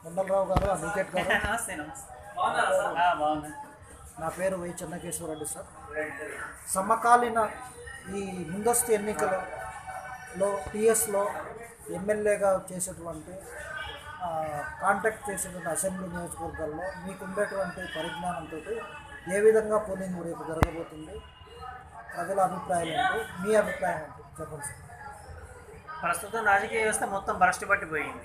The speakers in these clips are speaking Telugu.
కొండలరావు గారు అడ్వకేట్ గారు నమస్తే నమస్తే ఆ, బాగున్నా నా పేరు వై చెన్నకేశ్వరరెడ్డి సార్ సమకాలీన ఈ ముందస్తు ఎన్నికలలో టీఎస్లో ఎమ్మెల్యేగా చేసేటువంటి ఆ, కాంటాక్ట్ చేసేటువంటి అసెంబ్లీ నియోజకవర్గాల్లో మీకు ఉండేటువంటి పరిజ్ఞానంతో ఏ విధంగా పోలింగ్ రేపు జరగబోతుంది ప్రజల అభిప్రాయం ఏంటి మీ అభిప్రాయం ఏంటి చెప్పండి సార్ ప్రస్తుతం రాజకీయ వ్యవస్థ మొత్తం భ్రష్టు పట్టిపోయింది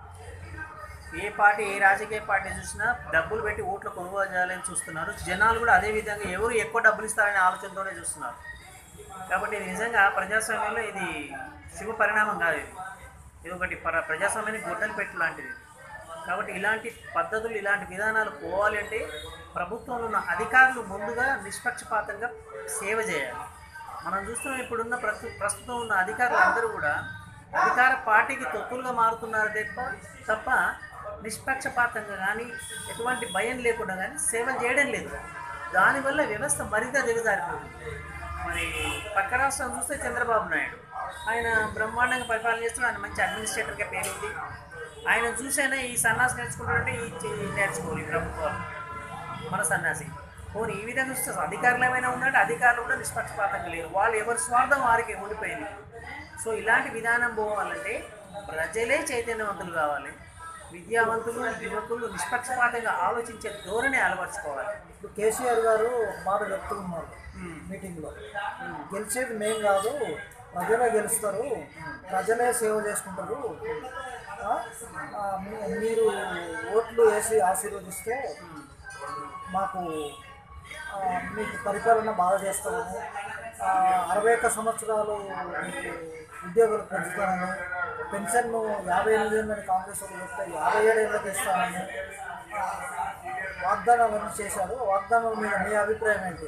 ఏ పార్టీ ఏ రాజకీయ పార్టీ చూసినా డబ్బులు పెట్టి ఓట్లు కొనుగోలు చేయాలని చూస్తున్నారు జనాలు కూడా అదే విధంగా ఎవరు ఎక్కువ డబ్బులు ఇస్తారనే ఆలోచనతోనే చూస్తున్నారు కాబట్టి ఇది నిజంగా ప్రజాస్వామ్యంలో ఇది శుభ పరిణామం కాదు ఇది ఇది ఒకటి ప్ర ప్రజాస్వామ్యానికి గొడ్డలు పెట్టు లాంటిది కాబట్టి ఇలాంటి పద్ధతులు ఇలాంటి విధానాలు పోవాలి అంటే ప్రభుత్వంలో ఉన్న అధికారులు ముందుగా నిష్పక్షపాతంగా సేవ చేయాలి మనం చూస్తున్నాం ఇప్పుడున్న ప్రస్తు ప్రస్తుతం ఉన్న అధికారులు అందరూ కూడా అధికార పార్టీకి తొత్తులుగా మారుతున్నారు తప్ప తప్ప నిష్పక్షపాతంగా కానీ ఎటువంటి భయం లేకుండా కానీ సేవలు చేయడం లేదు దానివల్ల వ్యవస్థ మరింత దిగజారిపోతుంది మరి పక్క రాష్ట్రం చూస్తే చంద్రబాబు నాయుడు ఆయన బ్రహ్మాండంగా పరిపాలన చేస్తున్నాడు ఆయన మంచి అడ్మినిస్ట్రేటర్గా పేరుంది ఆయన చూసైనా ఈ సన్నాసి నేర్చుకుంటాడంటే ఈ చే- నేర్చుకోవాలి ఈ ప్రభుత్వాలు మన సన్యాసి పోనీ ఈ విధంగా చూస్తే అధికారులు ఏమైనా ఉన్నట్టు అధికారులు కూడా నిష్పక్షపాతంగా లేరు వాళ్ళు ఎవరి స్వార్థం వారికి ఉండిపోయింది సో ఇలాంటి విధానం పోవాలంటే ప్రజలే చైతన్యవంతులు కావాలి విద్యావంతులు యువకులు నిష్పక్షపాతంగా ఆలోచించే ధోరణి అలవర్చుకోవాలి ఇప్పుడు కేసీఆర్ గారు ఒక మాట చెప్తూ ఉన్నారు మీటింగ్లో గెలిచేది మేం కాదు ప్రజలే గెలుస్తారు ప్రజలే సేవ చేసుకుంటారు ఆ, ఆ, మీ- మీరు ఓట్లు వేసి ఆశీర్వదిస్తే మాకు ఆ, మీకు పరిపాలన బాగా చేస్తామని ఆ, అరవై ఒక్క సంవత్సరాలు మీకు ఉద్యోగులు పెంచుతానని పెన్షన్ను యాభై ఎనిమిది ఏళ్ళని కాంగ్రెస్ వాళ్ళు చెప్తే యాభై ఏడు ఏళ్ళకి ఇస్తానని ఆ, వాగ్దానాలన్నీ చేశారు వాగ్దానాల మీద మీ అభిప్రాయం ఏంటి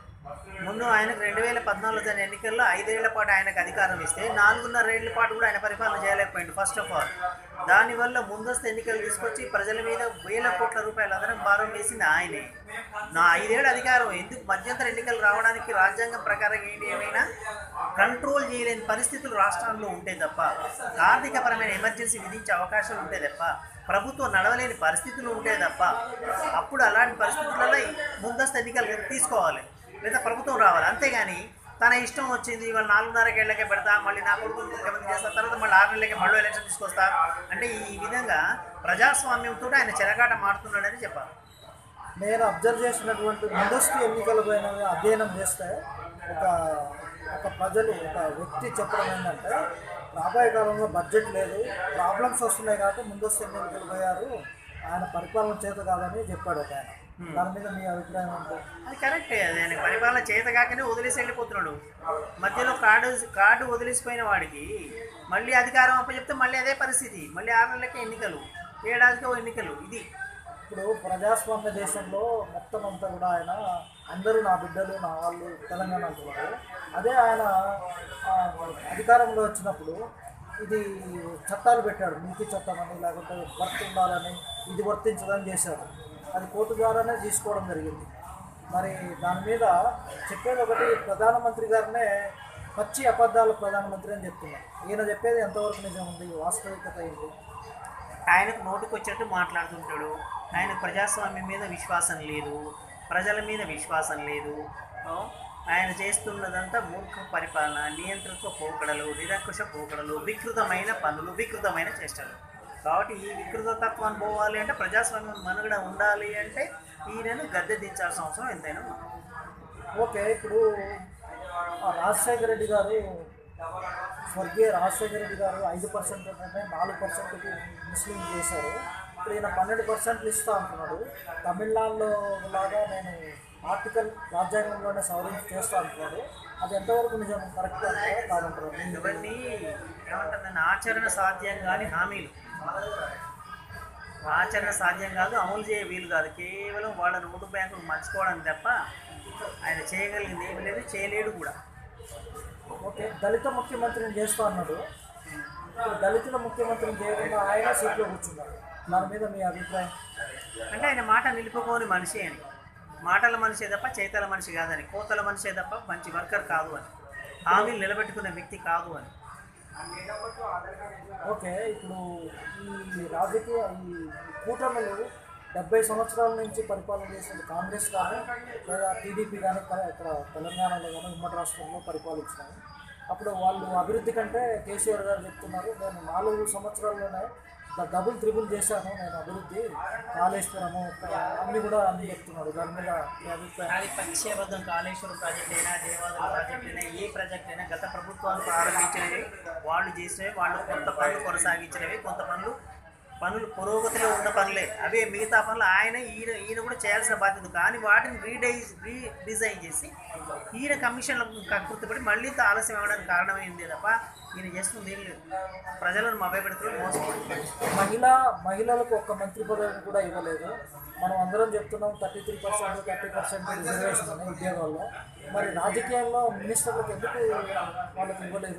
ముందు ఆయనకు రెండు వేల పద్నాలుగు జరిగిన ఎన్నికల్లో ఐదేళ్ల పాటు ఆయనకు అధికారం ఇస్తే నాలుగున్నర ఏళ్ల పాటు కూడా ఆయన పరిపాలన చేయలేకపోయింది ఫస్ట్ ఆఫ్ ఆల్ దానివల్ల ముందస్తు ఎన్నికలు తీసుకొచ్చి ప్రజల మీద వేల కోట్ల రూపాయలు అదనం భారం వేసింది ఆయనే నా ఐదేళ్ల అధికారం ఎందుకు మధ్యంతర ఎన్నికలు రావడానికి రాజ్యాంగం ప్రకారం ఏంటి ఏమైనా కంట్రోల్ చేయలేని పరిస్థితులు రాష్ట్రాల్లో ఉంటే తప్ప ఆర్థికపరమైన ఎమర్జెన్సీ విధించే అవకాశం ఉంటే తప్ప ప్రభుత్వం నడవలేని పరిస్థితులు ఉంటే తప్ప అప్పుడు అలాంటి పరిస్థితులలో ఈ ముందస్తు ఎన్నికలు తీసుకోవాలి లేదా ప్రభుత్వం రావాలి అంతేగాని తన ఇష్టం వచ్చింది ఇవాళ నాలుగున్నరకి ఏళ్ళకే పెడతా మళ్ళీ నా కొడుకు ముఖ్యమంత్రి చేస్తా తర్వాత మళ్ళీ ఆరు నెలలకి మళ్ళీ ఎలక్షన్ తీసుకొస్తా అంటే ఈ విధంగా ప్రజాస్వామ్యంతో ఆయన చెరగాట మారుతున్నాడని చెప్పాలి నేను అబ్జర్వ్ చేసినటువంటి ముందస్తు ఎన్నికల పైన అధ్యయనం చేస్తే ఒక ఒక ప్రజలు ఒక వ్యక్తి చెప్పడం ఏంటంటే రాబోయే కాలంలో బడ్జెట్ లేదు ప్రాబ్లమ్స్ వస్తున్నాయి కాబట్టి ముందస్తు ఎన్నికలు పోయారు ఆయన పరిపాలన చేత కాదని చెప్పాడు ఒక ఆయన దాని మీద మీ అభిప్రాయం ఏంటి అది కరెక్టే అది ఆయన పరిపాలన చేత కాకనే వదిలేసి వెళ్ళిపోతున్నాడు మధ్యలో కార్డు కార్డు వదిలేసిపోయిన వాడికి మళ్ళీ అధికారం అప్పచెప్తే మళ్ళీ అదే పరిస్థితి మళ్ళీ ఆరు నెలలకే ఎన్నికలు ఏడాదికి ఓ ఎన్నికలు ఇది ఇప్పుడు ప్రజాస్వామ్య దేశంలో మొత్తం అంతా కూడా ఆయన అందరూ నా బిడ్డలు నా వాళ్ళు తెలంగాణ అంటున్నారు అదే ఆయన ఆ, అధికారంలో వచ్చినప్పుడు ఇది చట్టాలు పెట్టాడు నీతి చట్టం అని లేకుంటే వర్త్ ఉండాలని ఇది వర్తించదని చేశాడు అది కోర్టు ద్వారానే తీసుకోవడం జరిగింది మరి దాని మీద చెప్పేది ఒకటి ప్రధానమంత్రి గారినే పచ్చి అబద్ధాల ప్రధానమంత్రి అని చెప్తున్నారు ఈయన చెప్పేది ఎంతవరకు నిజం ఉంది వాస్తవికత ఏంటి ఆయనకు నోటికి వచ్చినట్టు మాట్లాడుతుంటాడు ఆయన ప్రజాస్వామ్యం మీద విశ్వాసం లేదు ప్రజల మీద విశ్వాసం లేదు ఆ, ఆయన చేస్తున్నదంతా మూర్ఖ పరిపాలన నియంత్రిత పోకడలు నిరంకుశ పోకడలు వికృతమైన పనులు వికృతమైన చేష్టలు కాబట్టి ఈ వికృత తత్వాన్ని పోవాలి అంటే ప్రజాస్వామ్యం మనుగడ ఉండాలి అంటే ఈయనను గద్దె దించాల్సిన అవసరం ఎంతైనా ఉంది ఓకే ఇప్పుడు ఆ రాజశేఖర రెడ్డి గారు స్వర్గీయ రాజశేఖర రెడ్డి గారు ఐదు పర్సెంట్ అంటే నాలుగు పర్సెంట్కి ముస్లిం చేశారు ఇప్పుడు ఈయన పన్నెండు పర్సెంట్లు ఇస్తా అంటున్నాడు తమిళనాడులో లాగా నేను ఆర్టికల్ రాజ్యాంగంలోనే సవరించి చేస్తా అంటున్నాడు అది ఎంతవరకు నిజం కరెక్ట్ అంటారా కాదంటారా మీ- ఇవన్నీ ఏమంటుందని ఆచరణ సాధ్యం కాని హామీలు ఆచరణ సాధ్యం కాదు అమలు చేయ వీలు కాదు కేవలం వాళ్ళ ఓటు బ్యాంకులు మర్చుకోవడం తప్ప ఆయన చేయగలిగింది ఏమి లేదు చేయలేడు కూడా ఓకే దళిత ముఖ్యమంత్రిని చేస్తా అన్నాడు ఇప్పుడు దళితుల ముఖ్యమంత్రిని చేయకుండా ఆయన సీట్లో కూర్చున్నారు దాని మీద మీ అభిప్రాయం అంటే ఆయన మాట నిలుపుకోని మనిషి అని మాటల మనిషే తప్ప చేతల మనిషి కాదని కోతల మనిషే తప్ప మంచి వర్కర్ కాదు అని హామీలు నిలబెట్టుకునే వ్యక్తి కాదు అని ఓకే ఇప్పుడు ఈ రాజకీయ ఈ కూటములు డెబ్బై సంవత్సరాల నుంచి పరిపాలన చేసిన కాంగ్రెస్ కానీ లేదా టీడీపీ కానీ ఇక్కడ తెలంగాణలో కానీ ఉమ్మడి రాష్ట్రంలో పరిపాలించినాయి అప్పుడు వాళ్ళు అభివృద్ధి కంటే కేసీఆర్ గారు చెప్తున్నారు నేను నాలుగు సంవత్సరాల్లోనే ద- డబుల్ త్రిబుల్ చేశాను నేను అభివృద్ధి కాళేశ్వరము అన్ని కూడా అన్ని చెప్తున్నాడు దాని మీద మీ అభిప్రాయం అది పక్షాబద్ధం కాళేశ్వరం ప్రాజెక్ట్ అయినా దేవాలయం ప్రాజెక్ట్ అయినా ఏ ప్రాజెక్ట్ అయినా గత ప్రభుత్వాలు ప్రారంభించినవి వాళ్ళు చేసినవి వాళ్ళు కొంత పనులు కొనసాగించినవి కొంత పనులు పనులు పురోగతిలో ఉన్న పనులే అవే మిగతా పనులు ఆయన ఈయన ఈయన కూడా చేయాల్సిన బాధ్యత కానీ వాటిని రీడైజ్ రీడిజైన్ చేసి ఈయన కమిషన్లకు కక్కుర్తిపడి మళ్ళీ ఇంత ఆలస్యం అవ్వడానికి కారణమైంది తప్ప ఈయన చేస్తుంది ఏం లేదు ప్రజలను మభ్యపెడుతూ మోసపోతుంది మహిళ మహిళలకు ఒక్క మంత్రి పదవిని కూడా ఇవ్వలేదు మనం అందరం చెప్తున్నాం thirty three percent thirty percent reservation అని ఉద్యోగాల్లో మరి రాజకీయాల్లో మినిస్టర్లకు ఎందుకు వాళ్ళకి ఇవ్వలేదు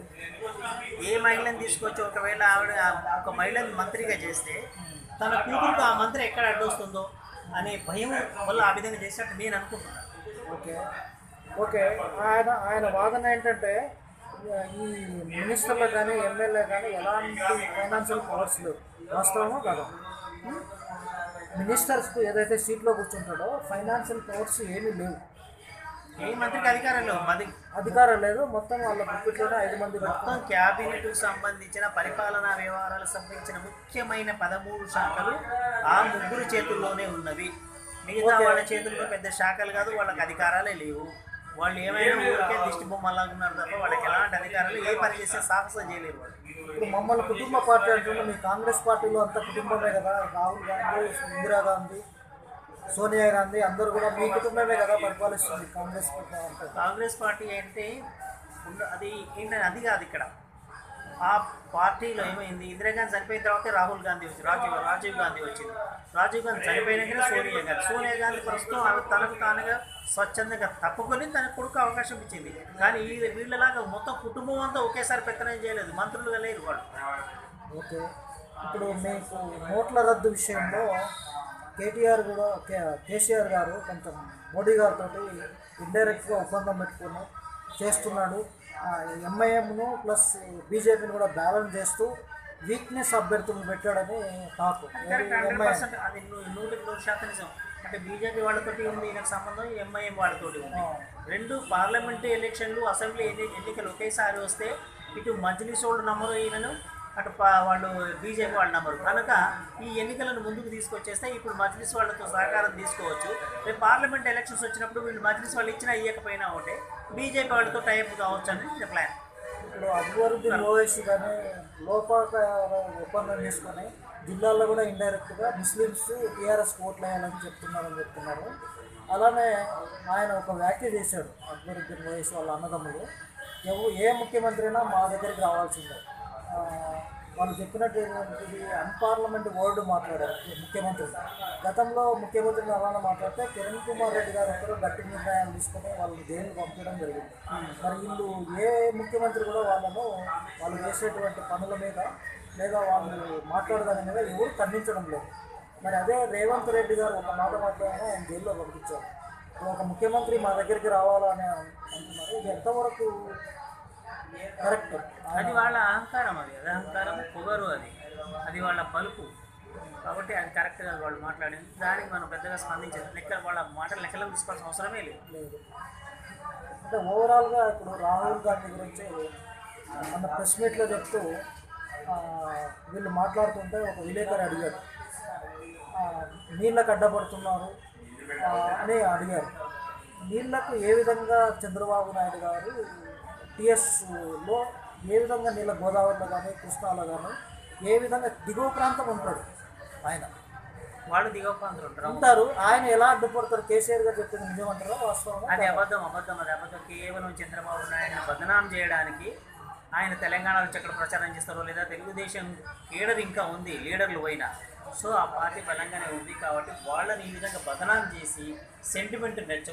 ఏ మహిళను తీసుకొచ్చి ఒకవేళ ఆవిడ ఆ ఒక మహిళని మంత్రిగా చేస్తే తన కూతురుకు ఆ మంత్రి ఎక్కడ అడ్డొస్తుందో అనే భయం వల్ల ఆ విధంగా చేసినట్టు నేను అనుకుంటున్నాను ఓకే ఓకే ఆయన ఆయన వాదన ఏంటంటే ఈ మినిస్టర్లు కానీ ఎమ్మెల్యే కానీ ఎలాంటి ఫైనాన్షియల్ పవర్స్ లేవు వాస్తవమో కదా మినిస్టర్స్కు ఏదైతే సీట్లో కూర్చుంటాడో ఫైనాన్షియల్ పవర్స్ ఏమీ లేవు ఏ మంత్రికి అధికారం లేవు మది అధికారం లేదు మొత్తం వాళ్ళ గుప్పిట్లోనే ఐదు మంది మొత్తం పెట్టుకొని క్యాబినెట్ సంబంధించిన పరిపాలనా వ్యవహారాలకు సంబంధించిన ముఖ్యమైన పదమూడు శాఖలు ఆ ముగ్గురు చేతుల్లోనే ఉన్నవి మిగతా వాళ్ళ చేతుల్లో పెద్ద శాఖలు కాదు వాళ్ళకి అధికారాలే లేవు వాళ్ళు ఏమైనా ఊరికే దిష్టి బొమ్మలాగా ఉన్నారు తప్ప వాళ్ళకి ఎలాంటి అధికారాలు ఏ పని చేసే సాహసం చేయలేరు వాళ్ళు ఇప్పుడు మమ్మల్ని కుటుంబ పార్టీ అంటుంటే మీ కాంగ్రెస్ పార్టీలో అంత కుటుంబమే కదా రాహుల్ గాంధీ ఇందిరా గాంధీ సోనియా గాంధీ అందరూ కూడా మీ కుటుంబమే కదా పరిపాలిస్తుంది కాంగ్రెస్ పార్టీ అంటే కాంగ్రెస్ పార్టీ అంటే ఉండ- అది ఏంటంటే అది కాదు ఇక్కడ ఆ పార్టీలో ఏమైంది ఇందిరాగాంధీ చనిపోయిన తర్వాత రాహుల్ గాంధీ వచ్చి రాజీవ్ రాజీవ్ గాంధీ వచ్చింది రాజీవ్ గాంధీ చనిపోయినాకనే సోనియా గాంధీ సోనియా గాంధీ ప్రస్తుతం ఆమె తనకు తానుగా స్వచ్ఛందంగా తప్పుకొని తన కొడుకు అవకాశం ఇచ్చింది కానీ ఈ వీళ్ళలాగా మొత్తం కుటుంబం అంతా ఒకేసారి పెత్తనం చేయలేదు మంత్రులుగా లేరు వాళ్ళు ఓకే ఇప్పుడు మీకు నోట్ల రద్దు విషయంలో కేటీఆర్ కూడా కే- కేసీఆర్ గారు కొంచెం మోడీ గారితో ఇండైరెక్ట్గా ఒప్పందం పెట్టుకుని చేస్తున్నాడు ఎంఐఎంను ప్లస్ బీజేపీని కూడా బ్యాలెన్స్ చేస్తూ వీక్నెస్ అభ్యర్థులను పెట్టాడని talk correct hundred MIM percent అది నూ- నూటికి నూరు శాతం నిజం అంటే బీజేపీ వాళ్ళతోటి ఉంది ఈయనకు సంబంధం ఎంఐఎం వాళ్ళతోటి ఉంది రెండు పార్లమెంటు ఎలక్షన్లు అసెంబ్లీ ఎన్ని ఎన్నికలు ఒకేసారి వస్తే ఇటు మజ్లిస్ వాళ్ళు నమ్మరు ఈయనను అటు పా- వాళ్ళు బీజేపీ వాళ్ళు నమ్మరు కనుక ఈ ఎన్నికలను ముందుకు తీసుకొచ్చేస్తే ఇప్పుడు మజ్లిస్ వాళ్ళతో సహకారం తీసుకోవచ్చు రేపు పార్లమెంట్ ఎలక్షన్స్ వచ్చినప్పుడు వీళ్ళు మజ్లిస్ వాళ్ళు ఇచ్చినా ఇవ్వకపోయినా ఒకటే బీజేపీ వాళ్ళతో టైప్ కావచ్చు అనేది ప్లాన్ ఇప్పుడు అక్బరుద్దీన్ ఓవైసీ కానీ లోపాకార ఒప్పందం చేసుకొని జిల్లాల్లో కూడా ఇండైరెక్ట్గా ముస్లిమ్స్ టీఆర్ఎస్ ఓట్లు వేయాలని చెప్తున్నారని చెప్తున్నారు అలానే ఆయన ఒక వ్యాఖ్య చేశాడు అక్బరుద్దీన్ ఓవైసీ వాళ్ళ అన్నదమ్ములు ఎవ ఏ ముఖ్యమంత్రి అయినా మా దగ్గరికి రావాల్సిందే ఆ, వాళ్ళు చెప్పినట్టు ఇది అన్పార్లమెంట్ వర్డ్ మాట్లాడారు ఈ ముఖ్యమంత్రి గతంలో ముఖ్యమంత్రి అలానే మాట్లాడితే కిరణ్ కుమార్ రెడ్డి గారు ఒక్కరు గట్టి నిర్ణయాలు తీసుకొని వాళ్ళు జైలు పంపించడం జరిగింది మరి వీళ్ళు ఏ ముఖ్యమంత్రి కూడా వాళ్ళను వాళ్ళు చేసేటువంటి పనుల మీద లేదా వాళ్ళు మాట్లాడదాని మీద ఎవరు ఖండించడం లేదు మరి అదే రేవంత్ రెడ్డి గారు ఒక మాట మాట్లాడినా ఆయన జైల్లో పంపించారు ఇప్పుడు ఒక ముఖ్యమంత్రి మా దగ్గరికి రావాలని అంటున్నారు ఇది ఎంతవరకు కరెక్ట్ అది వాళ్ళ అహంకారం అది అది అహంకారం పొగరు అది అది వాళ్ళ పలుపు కాబట్టి అది కరెక్ట్ కాదు వాళ్ళు మాట్లాడింది దానికి మనం పెద్దగా స్పందించదు లెక్క వాళ్ళ మాటలు లెక్కలో తీసుకోవాల్సిన అవసరమే లేదు లేదు అంటే ఓవరాల్గా ఇప్పుడు రాహుల్ గాంధీ గురించి మన ప్రెస్ మీట్లో చెప్తూ ఆ, వీళ్ళు మాట్లాడుతుంటే ఒక విలేకరి అడిగాడు ఆ, నీళ్ళకు అడ్డపడుతున్నారు ఆ, అని అడిగారు నీళ్లకు ఏ విధంగా చంద్రబాబు నాయుడు గారు టిఎస్లో ఏ విధంగా నీళ్ళ గోదావరిలో కానీ కృష్ణాలో కానీ ఏ విధంగా దిగువ ప్రాంతం ఉంటాడు ఆయన వాళ్ళు దిగొప్పందరు ఉంటారు ఉంటారు ఆయన ఎలా అడ్డుపడతారు కేసీఆర్ గారు చెప్పింది నిజమంటారా వాస్తవం అది అబద్ధం అబద్ధం అది అబద్ధం కేవలం చంద్రబాబు నాయుడు బదనాం చేయడానికి ఆయన తెలంగాణలో ఎక్కడ ప్రచారం చేస్తారో లేదా తెలుగుదేశం లీడర్ ఇంకా ఉంది లీడర్లు పోయినా సో ఆ పార్టీ బలంగానే ఉంది కాబట్టి వాళ్ళని ఈ విధంగా బదనాం చేసి సెంటిమెంట్ నెచ్చ